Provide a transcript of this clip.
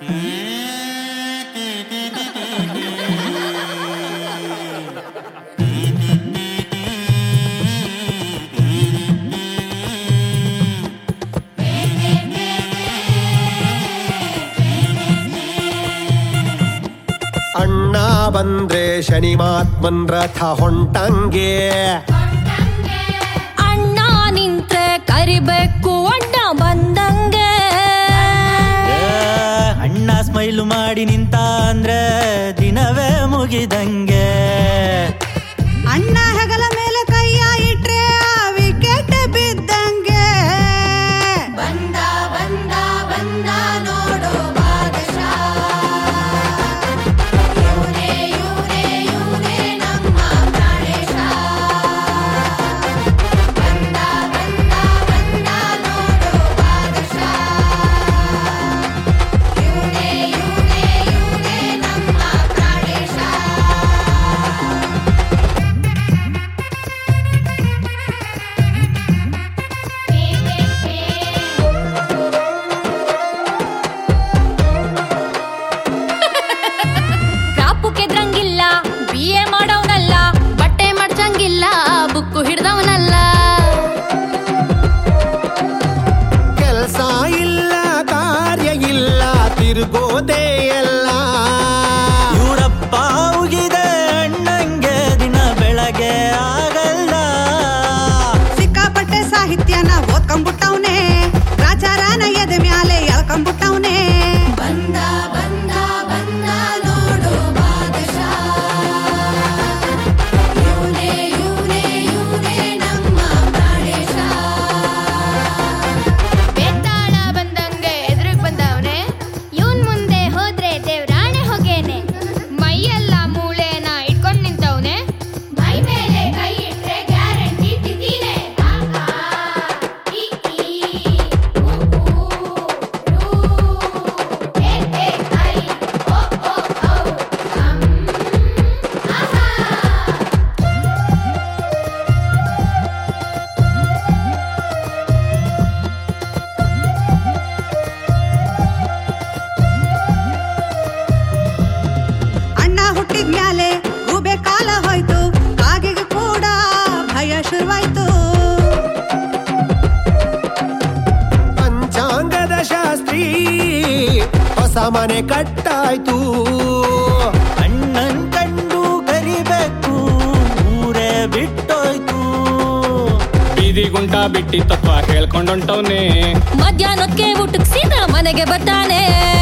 ಅಣ್ಣ ಬಂದ್ರೆ ಶನಿಮಾತ್ಮನ್ ರಥ ಹೊಂಟಂಗೆ ಅಣ್ಣ ನಿಂತ್ರೆ ಕರಿಬೇಕು ಅಣ್ಣ ಬಂದಂಗೆ ಅಣ್ಣ ಸ್ಮೈಲು ಮಾಡಿ ನಿಂತ ಅಂದ್ರೆ ದಿನವೇ ಮುಗಿದಂಗೆ ಅಣ್ಣ ಹೆಗಲ ಮೇಲೆ ಕೈಯ ಇಟ್ರೆ ಆ ವಿಕೆಟ್ ಬಿದ್ದಂಗೆ ಬಂದ ಬಂದ ಬಂದ ನೋಡು ರಾಪು ಕೆದ್ರಂಗಿಲ್ಲ ಬಿ ಎ ಮಾಡವನಲ್ಲ ಬಟ್ಟೆ ಮಡ್ಚಂಗಿಲ್ಲ ಬುಕ್ಕು ಹಿಡ್ದವನಲ್ಲ ಕೆಲ್ಸ ಇಲ್ಲ ಕಾರ್ಯ ಇಲ್ಲ ತಿರುಗೋದೇ ಎಲ್ಲ ಇವರಪ್ಪ ಉಗಿದೆ ಅಣ್ಣಂಗೆ ದಿನ ಬೆಳಗ್ಗೆ ಆಗಲ್ಲ ಸಿಕ್ಕಾಪಟ್ಟೆ ಸಾಹಿತ್ಯನ ಓದ್ಕೊಂಡ್ಬಿಟ್ಟವ್ನೆ ರಾಜಾರಾನ ಎದೆ ಮ್ಯಾಲೆ ಎಳ್ಕೊಂಡ್ಬಿಟ್ಟವ್ನೆ ಬಂದ ಬಂದ ಬಂದ ನೋಡು ಬೇತಾಳ ಬಂದಂಗೆ ಎದುರಿಗೆ ಬಂದವನೆ ಇವನ್ ಮುಂದೆ ಹೋದ್ರೆ ದೇವ್ರಾಣೆ ಹೋಗೇನೆ ಮೈಯೆಲ್ಲ ಮೂಳೆನ ಇಟ್ಕೊಂಡ್ ನಿಂತವನೆ ಮೈ ಮೇಲೆ ಕೈ ಇಟ್ರೆ ಗ್ಯಾರಂಟಿ ತಿಂದೀನೆ ಅಣ್ಣ ಹುಟ್ಟಿದ ಮ್ಯಾಲೆ ಗೂಬೆ ಕಾಲ ಹೋಯ್ತು ಕಾಗೆಗೆ ಕೂಡ ಭಯ ಶುರುವಾಯ್ತು ಪಂಚಾಂಗದ ಶಾಸ್ತ್ರಿ ಹೊಸ ಮನೆ ಕಟ್ಟಾಯ್ತು ಅಣ್ಣನ್ ಕಂಡು ಕರಿಬೇಕು ಊರೇ ಬಿಟ್ಟೋಯ್ತು ಬೀದಿ ಗುಂಟ ಬಿಟ್ಟಿ ತತ್ವ ಹೇಳ್ಕೊಂಡೊಂಟವ್ನೆ ಮಧ್ಯಾಹ್ನಕ್ಕೆ ಊಟಕ್ಕೆ ಸೀದಾ ಮನೆಗೆ ಬರ್ತಾನೆ